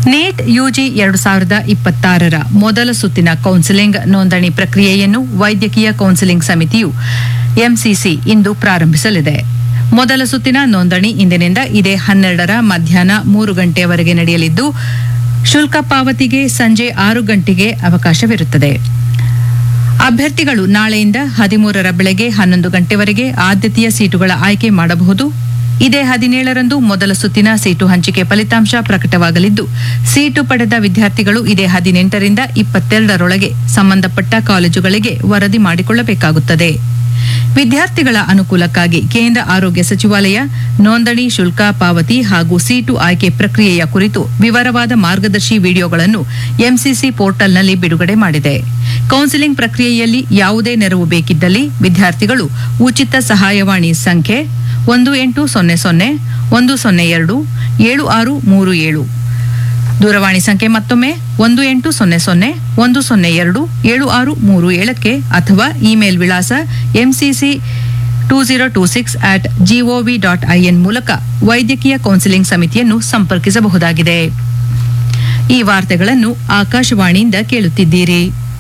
NEET UG ಎರಡು ಸಾವಿರದ ಇಪ್ಪತ್ತಾರರ ಮೊದಲ ಸುತ್ತಿನ ಕೌನ್ಸಿಲಿಂಗ್ ನೋಂದಣಿ ಪ್ರಕ್ರಿಯೆಯನ್ನು ವೈದ್ಯಕೀಯ ಕೌನ್ಸಿಲಿಂಗ್ ಸಮಿತಿಯು ಎಂಸಿಸಿ ಇಂದು ಪ್ರಾರಂಭಿಸಲಿದೆ ಮೊದಲ ಸುತ್ತಿನ ನೋಂದಣಿ ಇಂದಿನಿಂದ ಇದೇ ಹನ್ನೆರಡರ ಮಧ್ಯಾಹ್ನ ಮೂರು ಗಂಟೆಯವರೆಗೆ ನಡೆಯಲಿದ್ದು ಶುಲ್ಕ ಪಾವತಿಗೆ ಸಂಜೆ ಆರು ಗಂಟೆಗೆ ಅವಕಾಶವಿರುತ್ತದೆ ಅಭ್ಯರ್ಥಿಗಳು ನಾಳೆಯಿಂದ ಹದಿಮೂರರ ಬೆಳಗ್ಗೆ ಹನ್ನೊಂದು ಗಂಟೆವರೆಗೆ ಆದ್ಯತೆಯ ಸೀಟುಗಳ ಆಯ್ಕೆ ಮಾಡಬಹುದು ಇದೇ ಹದಿನೇಳರಂದು ಮೊದಲ ಸುತ್ತಿನ ಸೀಟು ಹಂಚಿಕೆ ಫಲಿತಾಂಶ ಪ್ರಕಟವಾಗಲಿದ್ದು ಸೀಟು ಪಡೆದ ವಿದ್ಯಾರ್ಥಿಗಳು ಇದೇ ಹದಿನೆಂಟರಿಂದ ಇಪ್ಪತ್ತೆರಡರೊಳಗೆ ಸಂಬಂಧಪಟ್ಟ ಕಾಲೇಜುಗಳಿಗೆ ವರದಿ ಮಾಡಿಕೊಳ್ಳಬೇಕಾಗುತ್ತದೆ ವಿದ್ಯಾರ್ಥಿಗಳ ಅನುಕೂಲಕ್ಕಾಗಿ ಕೇಂದ್ರ ಆರೋಗ್ಯ ಸಚಿವಾಲಯ ನೋಂದಣಿ ಶುಲ್ಕ ಪಾವತಿ ಹಾಗೂ ಸೀಟು ಆಯ್ಕೆ ಪ್ರಕ್ರಿಯೆಯ ಕುರಿತು ವಿವರವಾದ ಮಾರ್ಗದರ್ಶಿ ವಿಡಿಯೋಗಳನ್ನು ಎಂಸಿಸಿ ಪೋರ್ಟಲ್ನಲ್ಲಿ ಬಿಡುಗಡೆ ಮಾಡಿದೆ ಕೌನ್ಸಿಲಿಂಗ್ ಪ್ರಕ್ರಿಯೆಯಲ್ಲಿ ಯಾವುದೇ ನೆರವು ಬೇಕಿದ್ದಲ್ಲಿ ವಿದ್ಯಾರ್ಥಿಗಳು ಉಚಿತ ಸಹಾಯವಾಣಿ ಸಂಖ್ಯೆ ಒಂದು ಎಂಟು ಸೊನ್ನೆ ಸೊನ್ನೆ ಒಂದು ಸೊನ್ನೆ ಎರಡು ಏಳು ಆರು ಮೂರು ಏಳು ದೂರವಾಣಿ ಸಂಖ್ಯೆ ಮತ್ತೊಮ್ಮೆ ಒಂದು ಎಂಟು ಸೊನ್ನೆ ಸೊನ್ನೆ ಒಂದು ಸೊನ್ನೆ ಎರಡು ಏಳು ಆರು ಮೂರು ಏಳಕ್ಕೆ ಅಥವಾ ಇಮೇಲ್ ವಿಳಾಸ MCC two zero two six at gov dot in ಮೂಲಕ ವೈದ್ಯಕೀಯ ಕೌನ್ಸಿಲಿಂಗ್ ಸಮಿತಿಯನ್ನು ಸಂಪರ್ಕಿಸಬಹುದಾಗಿದೆ ಈ ವಾರ್ತೆಗಳನ್ನು ಆಕಾಶವಾಣಿಯಿಂದ ಕೇಳುತ್ತಿದ್ದೀರಿ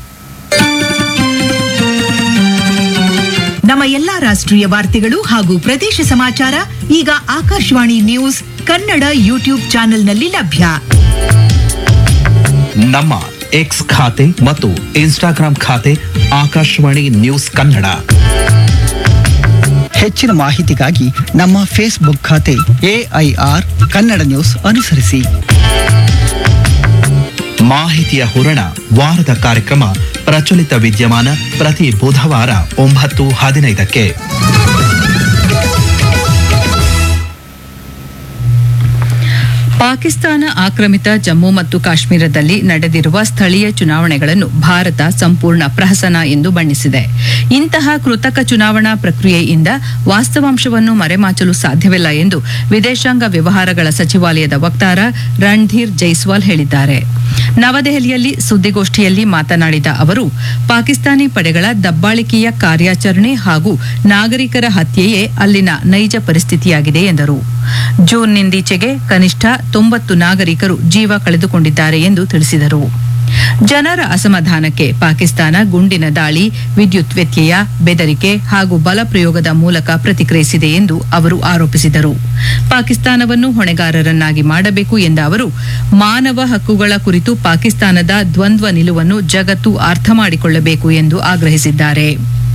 ನಮ್ಮ ಎಲ್ಲಾ ರಾಷ್ಟ್ರೀಯ ವಾರ್ತೆಗಳು ಹಾಗೂ ಪ್ರದೇಶ ಸಮಾಚಾರ ಈಗ ಆಕಾಶವಾಣಿ ನ್ಯೂಸ್ ಕನ್ನಡ ಯೂಟ್ಯೂಬ್ ಚಾನೆಲ್ನಲ್ಲಿ ಲಭ್ಯ ನಮ್ಮ ಎಕ್ಸ್ ಖಾತೆ ಮತ್ತು ಇನ್ಸ್ಟಾಗ್ರಾಂ ಖಾತೆ ಆಕಾಶವಾಣಿ ನ್ಯೂಸ್ ಕನ್ನಡ ಹೆಚ್ಚಿನ ಮಾಹಿತಿಗಾಗಿ ನಮ್ಮ ಫೇಸ್ಬುಕ್ ಖಾತೆ ಎಐಆರ್ ಕನ್ನಡ ನ್ಯೂಸ್ ಅನುಸರಿಸಿ ಮಾಹಿತಿಯ ಹೂರಣ ವಾರದ ಕಾರ್ಯಕ್ರಮ ಪ್ರಚಲಿತ ವಿದ್ಯಮಾನ ಪ್ರತಿ ಬುಧವಾರ ಒಂಬತ್ತು ಹದಿನೈದಕ್ಕೆ ಪಾಕಿಸ್ತಾನ ಆಕ್ರಮಿತ ಜಮ್ಮು ಮತ್ತು ಕಾಶ್ಮೀರದಲ್ಲಿ ನಡೆದಿರುವ ಸ್ಥಳೀಯ ಚುನಾವಣೆಗಳನ್ನು ಭಾರತ ಸಂಪೂರ್ಣ ಪ್ರಹಸನ ಎಂದು ಬಣ್ಣಿಸಿದೆ ಇಂತಹ ಕೃತಕ ಚುನಾವಣಾ ಪ್ರಕ್ರಿಯೆಯಿಂದ ವಾಸ್ತವಾಂಶವನ್ನು ಮರೆಮಾಚಲು ಸಾಧ್ಯವಿಲ್ಲ ಎಂದು ವಿದೇಶಾಂಗ ವ್ಯವಹಾರಗಳ ಸಚಿವಾಲಯದ ವಕ್ತಾರ ರಣಧೀರ್ ಜೈಸ್ವಾಲ್ ಹೇಳಿದ್ದಾರೆ ನವದೆಹಲಿಯಲ್ಲಿ ಸುದ್ದಿಗೋಷ್ಠಿಯಲ್ಲಿ ಮಾತನಾಡಿದ ಅವರು ಪಾಕಿಸ್ತಾನಿ ಪಡೆಗಳ ದಬ್ಬಾಳಿಕೆಯ ಕಾರ್ಯಾಚರಣೆ ಹಾಗೂ ನಾಗರಿಕರ ಹತ್ಯೆಯೇ ಅಲ್ಲಿನ ನೈಜ ಪರಿಸ್ಥಿತಿಯಾಗಿದೆ ಎಂದರು ಜೂನ್ನಿಂದೀಚೆಗೆ ಕನಿಷ್ಠ ತೊಂಬತ್ತು ನಾಗರಿಕರು ಜೀವ ಕಳೆದುಕೊಂಡಿದ್ದಾರೆ ಎಂದು ತಿಳಿಸಿದರು ಜನರ ಅಸಮಾಧಾನಕ್ಕೆ ಪಾಕಿಸ್ತಾನ ಗುಂಡಿನ ದಾಳಿ ವಿದ್ಯುತ್ ವ್ಯತ್ಯಯ ಬೆದರಿಕೆ ಹಾಗೂ ಬಲಪ್ರಯೋಗದ ಮೂಲಕ ಪ್ರತಿಕ್ರಿಯಿಸಿದೆ ಎಂದು ಅವರು ಆರೋಪಿಸಿದರು ಪಾಕಿಸ್ತಾನವನ್ನು ಹೊಣೆಗಾರರನ್ನಾಗಿ ಮಾಡಬೇಕು ಎಂದ ಅವರು ಮಾನವ ಹಕ್ಕುಗಳ ಕುರಿತು ಪಾಕಿಸ್ತಾನದ ದ್ವಂದ್ವ ನಿಲುವನ್ನು ಜಗತ್ತು ಅರ್ಥ ಮಾಡಿಕೊಳ್ಳಬೇಕು ಎಂದು ಆಗ್ರಹಿಸಿದ್ದಾರೆ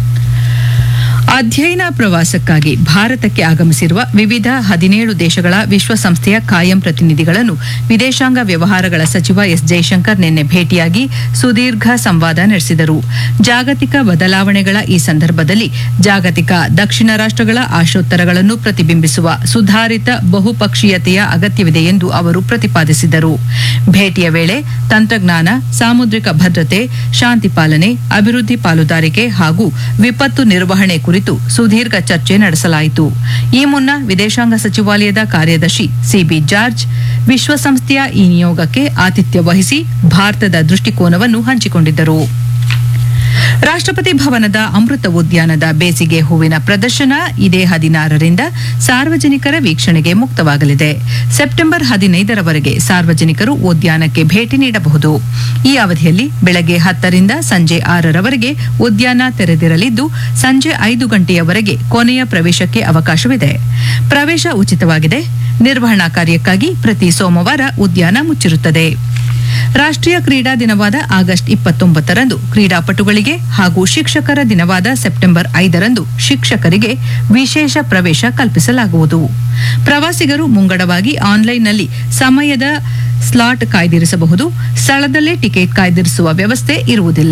ಅಧ್ಯಯನ ಪ್ರವಾಸಕ್ಕಾಗಿ ಭಾರತಕ್ಕೆ ಆಗಮಿಸಿರುವ ವಿವಿಧ ಹದಿನೇಳು ದೇಶಗಳ ವಿಶ್ವಸಂಸ್ಥೆಯ ಕಾಯಂ ಪ್ರತಿನಿಧಿಗಳನ್ನು ವಿದೇಶಾಂಗ ವ್ಯವಹಾರಗಳ ಸಚಿವ ಎಸ್ ಜೈಶಂಕರ್ ನಿನ್ನೆ ಭೇಟಿಯಾಗಿ ಸುದೀರ್ಘ ಸಂವಾದ ನಡೆಸಿದರು ಜಾಗತಿಕ ಬದಲಾವಣೆಗಳ ಈ ಸಂದರ್ಭದಲ್ಲಿ ಜಾಗತಿಕ ದಕ್ಷಿಣ ರಾಷ್ಟ್ರಗಳ ಆಶೋತ್ತರಗಳನ್ನು ಪ್ರತಿಬಿಂಬಿಸುವ ಸುಧಾರಿತ ಬಹುಪಕ್ಷೀಯತೆಯ ಅಗತ್ಯವಿದೆ ಎಂದು ಅವರು ಪ್ರತಿಪಾದಿಸಿದರು ಭೇಟಿಯ ವೇಳೆ ತಂತ್ರಜ್ಞಾನ ಸಾಮುದ್ರಿಕ ಭದ್ರತೆ ಶಾಂತಿ ಪಾಲನೆ ಅಭಿವೃದ್ಧಿ ಪಾಲುದಾರಿಕೆ ಹಾಗೂ ವಿಪತ್ತು ನಿರ್ವಹಣೆ ಕುರಿತು ಸುದೀರ್ಘ ಚರ್ಚೆ ನಡೆಸಲಾಯಿತು ಈ ಮುನ್ನ ವಿದೇಶಾಂಗ ಸಚಿವಾಲಯದ ಕಾರ್ಯದರ್ಶಿ ಸಿಬಿ ಜಾರ್ಜ್ ವಿಶ್ವಸಂಸ್ಥೆಯ ಈ ನಿಯೋಗಕ್ಕೆ ಆತಿಥ್ಯ ವಹಿಸಿ ಭಾರತದ ದೃಷ್ಟಿಕೋನವನ್ನು ಹಂಚಿಕೊಂಡಿದ್ದರು ರಾಷ್ಟ್ರಪತಿ ಭವನದ ಅಮೃತ ಉದ್ಯಾನದ ಬೇಸಿಗೆ ಹೂವಿನ ಪ್ರದರ್ಶನ ಇದೇ ಹದಿನಾರರಿಂದ ಸಾರ್ವಜನಿಕರ ವೀಕ್ಷಣೆಗೆ ಮುಕ್ತವಾಗಲಿದೆ ಸೆಪ್ಟೆಂಬರ್ ಹದಿನೈದರವರೆಗೆ ಸಾರ್ವಜನಿಕರು ಉದ್ಯಾನಕ್ಕೆ ಭೇಟಿ ನೀಡಬಹುದು ಈ ಅವಧಿಯಲ್ಲಿ ಬೆಳಗ್ಗೆ ಹತ್ತರಿಂದ ಸಂಜೆ ಆರರವರೆಗೆ ಉದ್ಯಾನ ತೆರೆದಿರಲಿದ್ದು ಸಂಜೆ ಐದು ಗಂಟೆಯವರೆಗೆ ಕೊನೆಯ ಪ್ರವೇಶಕ್ಕೆ ಅವಕಾಶವಿದೆ ಪ್ರವೇಶ ಉಚಿತವಾಗಿದೆ ನಿರ್ವಹಣಾ ಕಾರ್ಯಕ್ಕಾಗಿ ಪ್ರತಿ ಸೋಮವಾರ ಉದ್ಯಾನ ಮುಚ್ಚಿರುತ್ತದೆ ರಾಷ್ಟ್ರೀಯ ಕ್ರೀಡಾ ದಿನವಾದ ಆಗಸ್ಟ್ ಇಪ್ಪತ್ತೊಂಬತ್ತರಂದು ಕ್ರೀಡಾಪಟುಗಳಿಗೆ ಹಾಗೂ ಶಿಕ್ಷಕರ ದಿನವಾದ ಸೆಪ್ಟೆಂಬರ್ ಐದರಂದು ಶಿಕ್ಷಕರಿಗೆ ವಿಶೇಷ ಪ್ರವೇಶ ಕಲ್ಪಿಸಲಾಗುವುದು ಪ್ರವಾಸಿಗರು ಮುಂಗಡವಾಗಿ ಆನ್ಲೈನ್ನಲ್ಲಿ ಸಮಯದ ಸ್ಲಾಟ್ ಕಾಯ್ದಿರಿಸಬಹುದು ಸ್ಥಳದಲ್ಲೇ ಟಿಕೆಟ್ ಕಾಯ್ದಿರಿಸುವ ವ್ಯವಸ್ಥೆ ಇರುವುದಿಲ್ಲ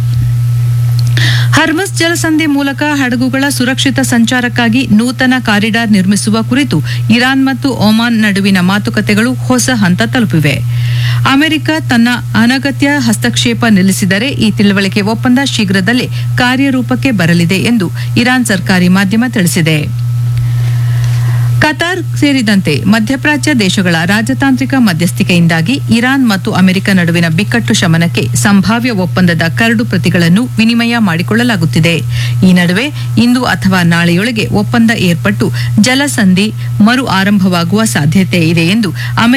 ಹರ್ಮಸ್ ಜಲಸಂಧಿ ಮೂಲಕ ಹಡಗುಗಳ ಸುರಕ್ಷಿತ ಸಂಚಾರಕ್ಕಾಗಿ ನೂತನ ಕಾರಿಡಾರ್ ನಿರ್ಮಿಸುವ ಕುರಿತು ಇರಾನ್ ಮತ್ತು ಒಮಾನ್ ನಡುವಿನ ಮಾತುಕತೆಗಳು ಹೊಸ ಹಂತ ತಲುಪಿವೆ ಅಮೆರಿಕ ತನ್ನ ಅನಗತ್ಯ ಹಸ್ತಕ್ಷೇಪ ನಿಲ್ಲಿಸಿದರೆ ಈ ತಿಳುವಳಿಕೆ ಒಪ್ಪಂದ ಶೀಘ್ರದಲ್ಲೇ ಕಾರ್ಯರೂಪಕ್ಕೆ ಬರಲಿದೆ ಎಂದು ಇರಾನ್ ಸರ್ಕಾರಿ ಮಾಧ್ಯಮ ತಿಳಿಸಿದೆ ಕತಾರ್ ಸೇರಿದಂತೆ ಮಧ್ಯಪ್ರಾಚ್ಯ ದೇಶಗಳ ರಾಜತಾಂತ್ರಿಕ ಮಧ್ಯಸ್ಥಿಕೆಯಿಂದಾಗಿ ಇರಾನ್ ಮತ್ತು ಅಮೆರಿಕ ನಡುವಿನ ಬಿಕ್ಕಟ್ಟು ಶಮನಕ್ಕೆ ಸಂಭಾವ್ಯ ಒಪ್ಪಂದದ ಕರಡು ಪ್ರತಿಗಳನ್ನು ವಿನಿಮಯ ಮಾಡಿಕೊಳ್ಳಲಾಗುತ್ತಿದೆ ಈ ನಡುವೆ ಇಂದು ಅಥವಾ ನಾಳೆಯೊಳಗೆ ಒಪ್ಪಂದ ಏರ್ಪಟ್ಟು ಜಲಸಂಧಿ ಮರು ಆರಂಭವಾಗುವ ಸಾಧ್ಯತೆ ಇದೆ ಎಂದು ಅಮೆರಿಕ